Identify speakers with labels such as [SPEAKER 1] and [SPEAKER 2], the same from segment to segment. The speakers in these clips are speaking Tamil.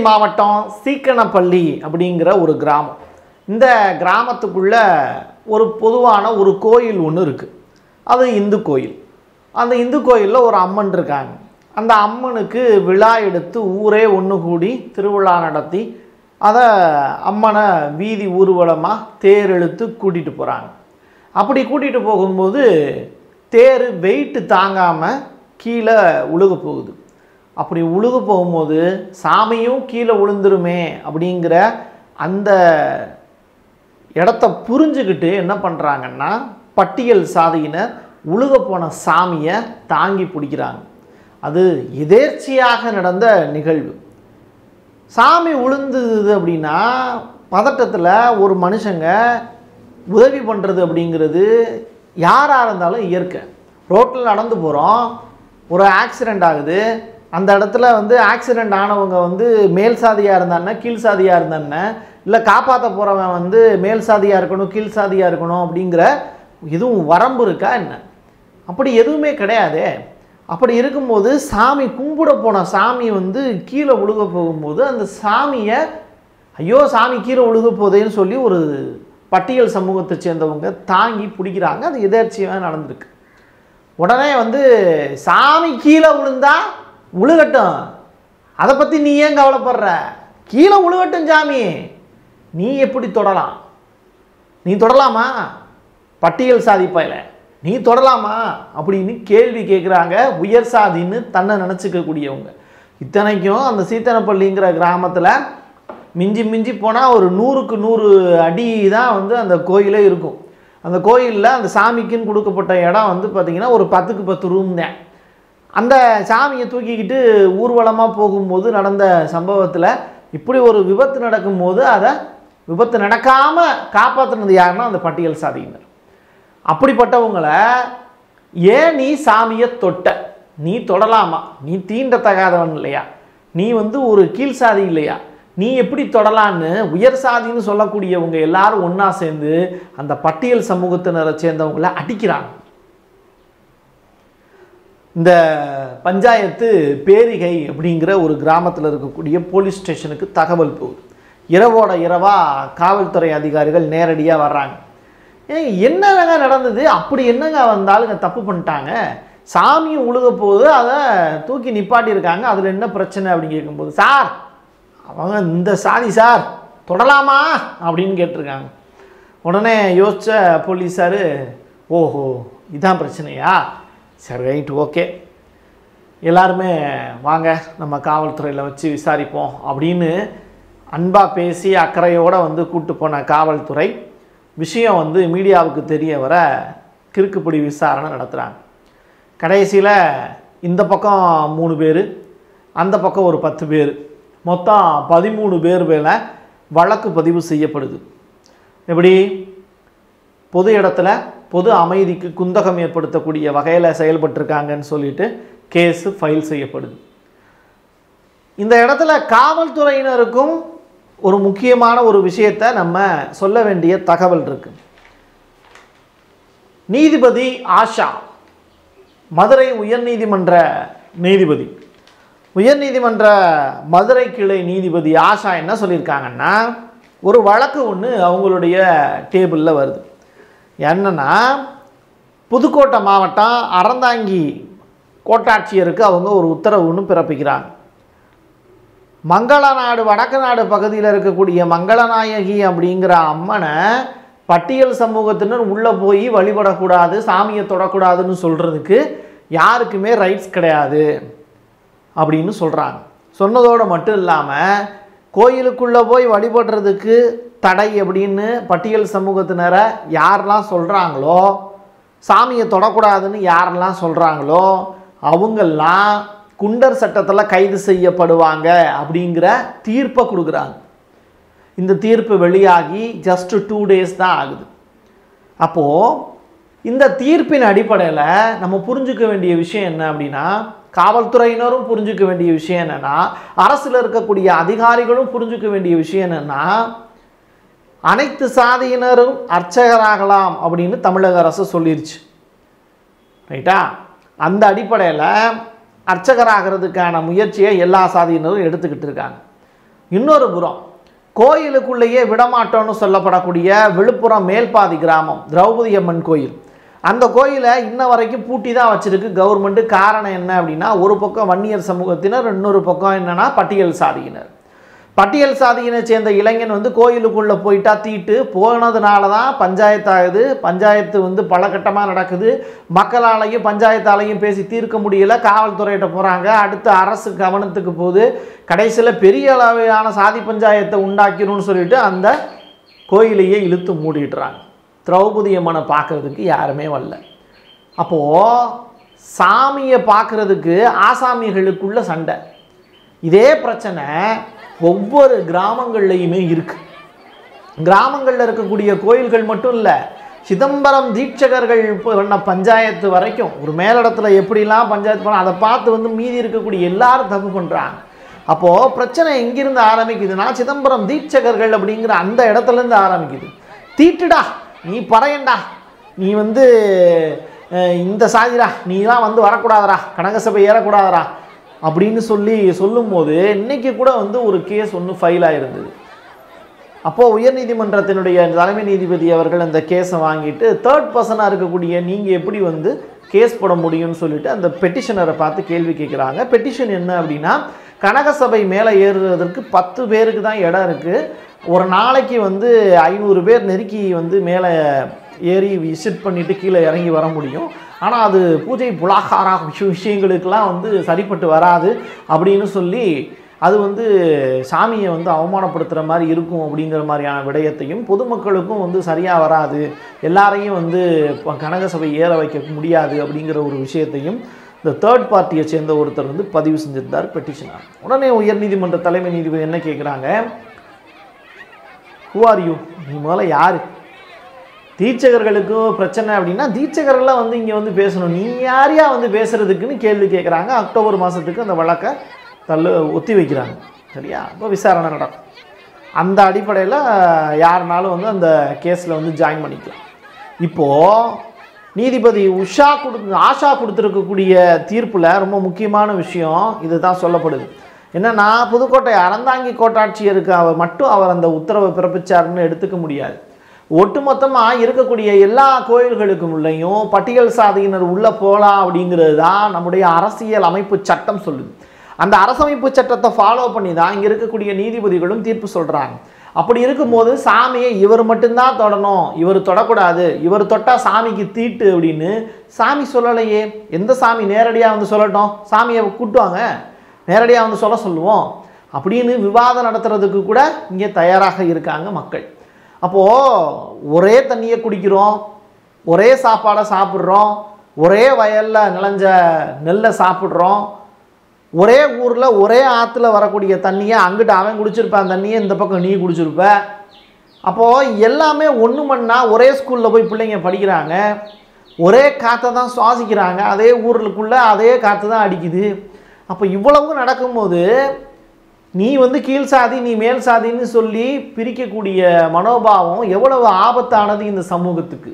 [SPEAKER 1] மாவட்டம் சீக்கனப்பள்ளி அப்படிங்கிற ஒரு கிராமம் இந்த கிராமத்துக்குள்ள ஒரு பொதுவான ஒரு கோயில் ஒன்று இருக்குது அது இந்து கோயில் அந்த இந்து கோயிலில் ஒரு அம்மன் இருக்காங்க அந்த அம்மனுக்கு விழா எடுத்து ஊரே ஒன்று கூடி திருவிழா நடத்தி அதை அம்மனை வீதி ஊர்வலமாக தேர் இழுத்து கூட்டிகிட்டு போகிறாங்க அப்படி கூட்டிகிட்டு போகும்போது தேர் வெயிட்டு தாங்காமல் கீழே உழுக போகுது அப்படி உழுக போகும்போது சாமியும் கீழே விழுந்துருமே அப்படிங்கிற அந்த இடத்த புரிஞ்சுக்கிட்டு என்ன பண்ணுறாங்கன்னா பட்டியல் சாதியினர் உழுக போன சாமியை தாங்கி பிடிக்கிறாங்க அது எதேர்ச்சியாக நடந்த நிகழ்வு சாமி உளுந்துது அப்படின்னா பதட்டத்தில் ஒரு மனுஷங்க உதவி பண்ணுறது அப்படிங்கிறது யாராக இருந்தாலும் இயற்கை ரோட்டில் நடந்து போகிறோம் ஒரு ஆக்சிடெண்ட் ஆகுது அந்த இடத்துல வந்து ஆக்சிடெண்ட் ஆனவங்க வந்து மேல் சாதியாக இருந்தானே கீழ் சாதியாக இருந்தானே இல்லை காப்பாற்ற போகிறவன் வந்து மேல் சாதியாக இருக்கணும் கீழ் சாதியாக இருக்கணும் அப்படிங்கிற எதுவும் வரம்பு இருக்கா என்ன அப்படி எதுவுமே கிடையாதே அப்படி இருக்கும்போது சாமி கும்பிட போன சாமி வந்து கீழே உழுக போகும்போது அந்த சாமியை ஐயோ சாமி கீழே உழுக போதேன்னு சொல்லி ஒரு பட்டியல் சமூகத்தை சேர்ந்தவங்க தாங்கி பிடிக்கிறாங்க அது எதேர்ச்சியாக நடந்திருக்கு உடனே வந்து சாமி கீழே விழுந்தா உழுகட்டும் அதை பற்றி நீ ஏன் கவலைப்படுற கீழே உழுகட்டும் சாமி நீ எப்படி தொடலாம் நீ தொடலாமா பட்டியல் சாதி பயல நீ தொடலாமா அப்படின்னு கேள்வி கேட்குறாங்க உயர் சாதின்னு தன்னை நினச்சிக்கக்கூடியவங்க இத்தனைக்கும் அந்த சீத்தனப்பள்ளிங்கிற கிராமத்தில் மிஞ்சி மிஞ்சி போனால் ஒரு நூறுக்கு நூறு அடி தான் வந்து அந்த கோயிலே இருக்கும் அந்த கோயிலில் அந்த சாமிக்குன்னு கொடுக்கப்பட்ட இடம் வந்து பார்த்திங்கன்னா ஒரு பத்துக்கு பத்து ரூம் தான் அந்த சாமியை தூக்கிக்கிட்டு ஊர்வலமாக போகும்போது நடந்த சம்பவத்தில் இப்படி ஒரு விபத்து நடக்கும்போது அதை விபத்து நடக்காமல் காப்பாற்றினது யாருன்னா அந்த பட்டியல் சாதியினர் அப்படிப்பட்டவங்கள ஏன் நீ சாமியை தொட்ட நீ தொடலாமா நீ தீண்டத்தகாதவன் இல்லையா நீ வந்து ஒரு கீழ் சாதி இல்லையா நீ எப்படி தொடலான்னு உயர் சாதின்னு சொல்லக்கூடியவங்க எல்லாரும் ஒன்றா சேர்ந்து அந்த பட்டியல் சமூகத்தினரை சேர்ந்தவங்கள அடிக்கிறாங்க இந்த பஞ்சாயத்து பேரிகை அப்படிங்கிற ஒரு கிராமத்தில் இருக்கக்கூடிய போலீஸ் ஸ்டேஷனுக்கு தகவல் போகுது இரவோட இரவாக காவல்துறை அதிகாரிகள் நேரடியாக வர்றாங்க ஏங்க என்னங்க நடந்தது அப்படி என்னங்க வந்தாலுங்க தப்பு பண்ணிட்டாங்க சாமி உழுக போது அதை தூக்கி நிப்பாட்டியிருக்காங்க அதில் என்ன பிரச்சனை அப்படின்னு கேட்கும்போது சார் அவங்க இந்த சாதி சார் தொடலாமா அப்படின்னு கேட்டிருக்காங்க உடனே யோசிச்ச போலீஸார் ஓஹோ இதான் பிரச்சனையா சரி ரைட் ஓகே எல்லாருமே வாங்க நம்ம காவல்துறையில் வச்சு விசாரிப்போம் அப்படின்னு அன்பாக பேசி அக்கறையோடு வந்து கூட்டு போன காவல்துறை விஷயம் வந்து மீடியாவுக்கு தெரிய வர கிறுக்குப்பிடி விசாரணை நடத்துகிறாங்க கடைசியில் இந்த பக்கம் மூணு பேர் அந்த பக்கம் ஒரு பத்து பேர் மொத்தம் பதிமூணு பேர் மேலே வழக்கு பதிவு செய்யப்படுது எப்படி பொது இடத்துல பொது அமைதிக்கு குந்தகம் ஏற்படுத்தக்கூடிய வகையில் செயல்பட்டிருக்காங்கன்னு சொல்லிட்டு கேஸு ஃபைல் செய்யப்படுது இந்த இடத்துல காவல்துறையினருக்கும் ஒரு முக்கியமான ஒரு விஷயத்தை நம்ம சொல்ல வேண்டிய தகவல் இருக்கு நீதிபதி ஆஷா மதுரை உயர்நீதிமன்ற நீதிபதி உயர்நீதிமன்ற மதுரை கிளை நீதிபதி ஆஷா என்ன சொல்லியிருக்காங்கன்னா ஒரு வழக்கு ஒன்று அவங்களுடைய டேபிளில் வருது என்னன்னா புதுக்கோட்டை மாவட்டம் அறந்தாங்கி கோட்டாட்சியருக்கு அவங்க ஒரு உத்தரவு ஒன்று பிறப்பிக்கிறாங்க மங்களநாடு வடக்கு நாடு பகுதியில் இருக்கக்கூடிய மங்களநாயகி அப்படிங்கிற அம்மனை பட்டியல் சமூகத்தினர் உள்ளே போய் வழிபடக்கூடாது சாமியை தொடக்கூடாதுன்னு சொல்கிறதுக்கு யாருக்குமே ரைட்ஸ் கிடையாது அப்படின்னு சொல்கிறாங்க சொன்னதோடு மட்டும் இல்லாமல் கோயிலுக்குள்ளே போய் வழிபடுறதுக்கு தடை அப்படின்னு பட்டியல் சமூகத்தினரை யாரெல்லாம் சொல்கிறாங்களோ சாமியை தொடக்கூடாதுன்னு யாரெல்லாம் சொல்கிறாங்களோ அவங்கெல்லாம் குண்டர் சட்டத்தில் கைது செய்யப்படுவாங்க அப்படிங்கிற தீர்ப்பை கொடுக்குறாங்க இந்த தீர்ப்பு வெளியாகி ஜஸ்ட் டூ டேஸ் தான் ஆகுது அப்போது இந்த தீர்ப்பின் அடிப்படையில் நம்ம புரிஞ்சுக்க வேண்டிய விஷயம் என்ன அப்படின்னா காவல்துறையினரும் புரிஞ்சுக்க வேண்டிய விஷயம் என்னென்னா அரசில் இருக்கக்கூடிய அதிகாரிகளும் புரிஞ்சுக்க வேண்டிய விஷயம் என்னென்னா அனைத்து சாதியினரும் அர்ச்சகராகலாம் அப்படின்னு தமிழக அரசு சொல்லிருச்சு ரைட்டா அந்த அடிப்படையில் அர்ச்சகராகிறதுக்கான முயற்சியை எல்லா சாதியினரும் எடுத்துக்கிட்டு இருக்காங்க இன்னொரு புறம் கோயிலுக்குள்ளேயே விடமாட்டோன்னு சொல்லப்படக்கூடிய விழுப்புரம் மேல்பாதி கிராமம் திரௌபதி அம்மன் கோயில் அந்த கோயிலை இன்ன வரைக்கும் பூட்டி தான் வச்சிருக்கு கவர்மெண்ட்டு காரணம் என்ன அப்படின்னா ஒரு பக்கம் வன்னியர் சமூகத்தினர் இன்னொரு பக்கம் என்னன்னா பட்டியல் சாதியினர் பட்டியல் சாதியினை சேர்ந்த இளைஞன் வந்து கோயிலுக்குள்ளே போயிட்டா தீட்டு போனதுனால தான் பஞ்சாயத்து ஆகுது பஞ்சாயத்து வந்து பலகட்டமாக நடக்குது மக்களாலையும் பஞ்சாயத்தாலையும் பேசி தீர்க்க முடியல காவல்துறையிட்ட போகிறாங்க அடுத்து அரசு கவனத்துக்கு போகுது கடைசியில் பெரிய அளவிலான சாதி பஞ்சாயத்தை உண்டாக்கணும்னு சொல்லிட்டு அந்த கோயிலையே இழுத்து மூடிடுறாங்க திரௌபதி அம்மனை பார்க்கறதுக்கு யாருமே வரல அப்போது சாமியை பார்க்கறதுக்கு ஆசாமிகளுக்குள்ள சண்டை இதே பிரச்சனை ஒவ்வொரு கிராமங்கள்லையுமே இருக்கு கிராமங்களில் இருக்கக்கூடிய கோயில்கள் மட்டும் இல்லை சிதம்பரம் தீட்சகர்கள் பண்ண பஞ்சாயத்து வரைக்கும் ஒரு மேலிடத்துல எப்படிலாம் பஞ்சாயத்து பண்ண அதை பார்த்து வந்து மீதி இருக்கக்கூடிய எல்லாரும் தப்பு பண்ணுறாங்க அப்போது பிரச்சனை எங்கிருந்து ஆரம்பிக்குதுன்னா சிதம்பரம் தீட்சகர்கள் அப்படிங்கிற அந்த இடத்துலேருந்து ஆரம்பிக்குது தீட்டுடா நீ பறையண்டா நீ வந்து அஹ், இந்த சாதிடா நீலாம் வந்து வரக்கூடாதடா கனகசபை ஏறக்கூடாதடா அப்படின்னு சொல்லி சொல்லும்போது இன்னைக்கு கூட வந்து ஒரு கேஸ் ஒன்று ஃபைல் ஆயிருந்தது அப்போது உயர்நீதிமன்றத்தினுடைய தலைமை நீதிபதி அவர்கள் அந்த கேஸை வாங்கிட்டு தேர்ட் பர்சனாக இருக்கக்கூடிய நீங்கள் எப்படி வந்து கேஸ் போட முடியும்னு சொல்லிட்டு அந்த பெட்டிஷனரை பார்த்து கேள்வி கேட்குறாங்க பெட்டிஷன் என்ன அப்படின்னா கனகசபை மேலே ஏறுறதற்கு பத்து பேருக்கு தான் இடம் இருக்குது ஒரு நாளைக்கு வந்து ஐநூறு பேர் நெருக்கி வந்து மேலே ஏறி விசிட் பண்ணிட்டு கீழே இறங்கி வர முடியும் ஆனால் அது பூஜை புலாகாரா விஷய விஷயங்களுக்கெல்லாம் வந்து சரிப்பட்டு வராது அப்படின்னு சொல்லி அது வந்து சாமியை வந்து அவமானப்படுத்துகிற மாதிரி இருக்கும் அப்படிங்கிற மாதிரியான விடயத்தையும் பொதுமக்களுக்கும் வந்து சரியாக வராது எல்லாரையும் வந்து இப்போ கனக சபை ஏற வைக்க முடியாது அப்படிங்கிற ஒரு விஷயத்தையும் இந்த தேர்ட் பார்ட்டியை சேர்ந்த ஒருத்தர் வந்து பதிவு செஞ்சிருந்தார் பெட்டிஷனாக உடனே உயர்நீதிமன்ற தலைமை நீதிபதி என்ன கேட்குறாங்க ஹூ ஆர் யூ நீ முதல்ல யார் தீட்சகர்களுக்கும் பிரச்சனை அப்படின்னா தீட்சகர்கள்லாம் வந்து இங்கே வந்து பேசணும் நீ யாரையா வந்து பேசுறதுக்குன்னு கேள்வி கேட்குறாங்க அக்டோபர் மாதத்துக்கு அந்த வழக்கை தள்ளு ஒத்தி வைக்கிறாங்க சரியா அப்போ விசாரணை நடக்கும் அந்த அடிப்படையில் யாருனாலும் வந்து அந்த கேஸில் வந்து ஜாயின் பண்ணிக்கலாம் இப்போது நீதிபதி உஷா கொடு ஆஷா கொடுத்துருக்கக்கூடிய தீர்ப்பில் ரொம்ப முக்கியமான விஷயம் இதுதான் சொல்லப்படுது என்னன்னா புதுக்கோட்டை அறந்தாங்கி கோட்டாட்சியருக்கு அவர் மட்டும் அவர் அந்த உத்தரவை பிறப்பிச்சாருன்னு எடுத்துக்க முடியாது ஒட்டுமொத்தமாக இருக்கக்கூடிய எல்லா கோயில்களுக்கும் உள்ளேயும் பட்டியல் சாதியினர் உள்ளே போகலாம் அப்படிங்கிறது தான் நம்முடைய அரசியல் அமைப்பு சட்டம் சொல்லுது அந்த அரசமைப்பு சட்டத்தை ஃபாலோ பண்ணி தான் இங்கே இருக்கக்கூடிய நீதிபதிகளும் தீர்ப்பு சொல்கிறாங்க அப்படி இருக்கும்போது சாமியை இவர் மட்டும்தான் தொடணும் இவர் தொடக்கூடாது இவர் தொட்டால் சாமிக்கு தீட்டு அப்படின்னு சாமி சொல்லலையே எந்த சாமி நேரடியாக வந்து சொல்லட்டும் சாமியை கூட்டுவாங்க நேரடியாக வந்து சொல்ல சொல்லுவோம் அப்படின்னு விவாதம் நடத்துறதுக்கு கூட இங்கே தயாராக இருக்காங்க மக்கள் அப்போது ஒரே தண்ணியை குடிக்கிறோம் ஒரே சாப்பாடை சாப்பிட்றோம் ஒரே வயலில் நிலஞ்ச நெல்லை சாப்பிட்றோம் ஒரே ஊரில் ஒரே ஆற்றுல வரக்கூடிய தண்ணியை அங்கிட்டு அவன் குடிச்சிருப்பான் தண்ணியை இந்த பக்கம் நீ குடிச்சிருப்ப அப்போது எல்லாமே ஒன்று மண்ணா ஒரே ஸ்கூலில் போய் பிள்ளைங்க படிக்கிறாங்க ஒரே காற்றை தான் சுவாசிக்கிறாங்க அதே ஊருக்குள்ளே அதே காற்று தான் அடிக்குது அப்போ இவ்வளவு நடக்கும்போது நீ வந்து கீழ் சாதி நீ மேல் சாதின்னு சொல்லி பிரிக்கக்கூடிய மனோபாவம் எவ்வளவு ஆபத்தானது இந்த சமூகத்துக்கு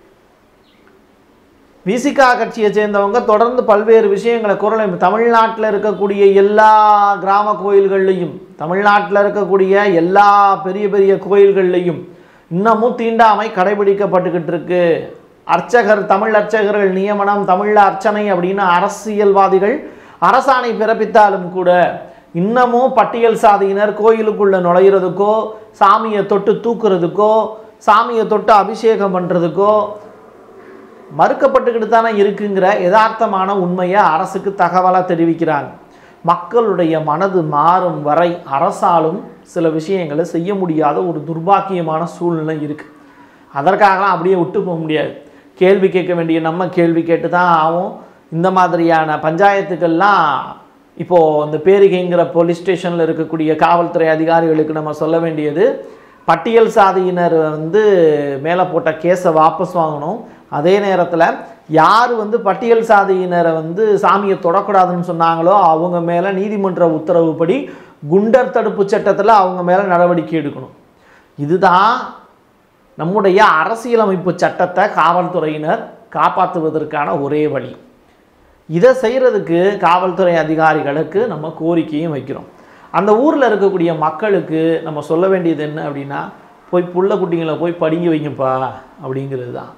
[SPEAKER 1] விசிகா கட்சியை சேர்ந்தவங்க தொடர்ந்து பல்வேறு விஷயங்களை குரலை தமிழ்நாட்டில் இருக்கக்கூடிய எல்லா கிராம கோயில்கள்லையும் தமிழ்நாட்டில் இருக்கக்கூடிய எல்லா பெரிய பெரிய கோயில்கள்லையும் இன்னமும் தீண்டாமை கடைபிடிக்கப்பட்டுக்கிட்டு இருக்கு அர்ச்சகர் தமிழ் அர்ச்சகர்கள் நியமனம் தமிழ் அர்ச்சனை அப்படின்னு அரசியல்வாதிகள் அரசாணை பிறப்பித்தாலும் கூட இன்னமும் பட்டியல் சாதியினர் கோயிலுக்குள்ள நுழையிறதுக்கோ சாமியை தொட்டு தூக்குறதுக்கோ சாமியை தொட்டு அபிஷேகம் பண்ணுறதுக்கோ மறுக்கப்பட்டுக்கிட்டு தானே இருக்குங்கிற யதார்த்தமான உண்மையை அரசுக்கு தகவலாக தெரிவிக்கிறாங்க மக்களுடைய மனது மாறும் வரை அரசாலும் சில விஷயங்களை செய்ய முடியாத ஒரு துர்பாக்கியமான சூழ்நிலை இருக்குது அதற்காகலாம் அப்படியே விட்டு போக முடியாது கேள்வி கேட்க வேண்டிய நம்ம கேள்வி கேட்டு தான் ஆகும் இந்த மாதிரியான பஞ்சாயத்துக்கள்லாம் இப்போது இந்த பேரிகைங்கிற போலீஸ் ஸ்டேஷனில் இருக்கக்கூடிய காவல்துறை அதிகாரிகளுக்கு நம்ம சொல்ல வேண்டியது பட்டியல் சாதியினர் வந்து மேலே போட்ட கேஸை வாபஸ் வாங்கணும் அதே நேரத்தில் யார் வந்து பட்டியல் சாதியினரை வந்து சாமியை தொடக்கூடாதுன்னு சொன்னாங்களோ அவங்க மேலே நீதிமன்ற உத்தரவுப்படி குண்டர் தடுப்பு சட்டத்தில் அவங்க மேலே நடவடிக்கை எடுக்கணும் இதுதான் நம்முடைய அரசியலமைப்பு சட்டத்தை காவல்துறையினர் காப்பாற்றுவதற்கான ஒரே வழி இதை செய்கிறதுக்கு காவல்துறை அதிகாரிகளுக்கு நம்ம கோரிக்கையும் வைக்கிறோம் அந்த ஊரில் இருக்கக்கூடிய மக்களுக்கு நம்ம சொல்ல வேண்டியது என்ன அப்படின்னா போய் புள்ள குட்டிங்களை போய் படிங்க வைங்கப்பா அப்படிங்கிறது தான்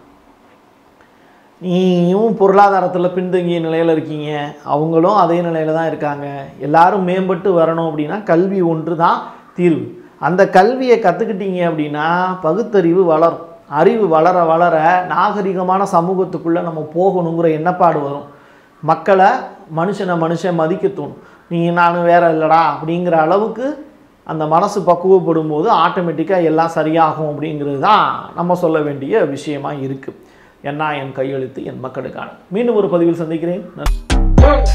[SPEAKER 1] நீயும் பொருளாதாரத்தில் பின்தங்கிய நிலையில் இருக்கீங்க அவங்களும் அதே நிலையில் தான் இருக்காங்க எல்லாரும் மேம்பட்டு வரணும் அப்படின்னா கல்வி ஒன்று தான் தீர்வு அந்த கல்வியை கற்றுக்கிட்டீங்க அப்படின்னா பகுத்தறிவு வளரும் அறிவு வளர வளர நாகரிகமான சமூகத்துக்குள்ளே நம்ம போகணுங்கிற எண்ணப்பாடு வரும் மக்களை மனுஷனை மனுஷன் மதிக்க தோணும் நீ நான் வேற இல்லைடா அப்படிங்கிற அளவுக்கு அந்த மனசு பக்குவப்படும் போது ஆட்டோமேட்டிக்காக எல்லாம் சரியாகும் அப்படிங்கிறது தான் நம்ம சொல்ல வேண்டிய விஷயமா இருக்குது என்ன என் கையெழுத்து என் மக்களுக்கான மீண்டும் ஒரு பதிவில் சந்திக்கிறேன் நன்றி.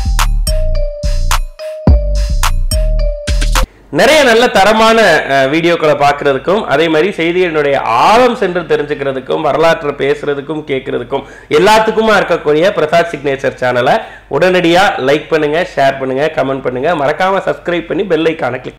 [SPEAKER 2] நிறைய நல்ல தரமான அஹ், வீடியோக்களை பார்க்கறதுக்கும் அதே மாதிரி செய்திகளினுடைய ஆழம் சென்று தெரிஞ்சுக்கிறதுக்கும் வரலாற்றை பேசுறதுக்கும் கேட்கறதுக்கும் எல்லாத்துக்குமா இருக்கக்கூடிய பிரசாத் சிக்னேச்சர் சேனலை உடனடியாக லைக் பண்ணுங்க ஷேர் பண்ணுங்க கமெண்ட் பண்ணுங்க மறக்காம சப்ஸ்கிரைப் பண்ணி பெல் ஐக்கானை கிளிக்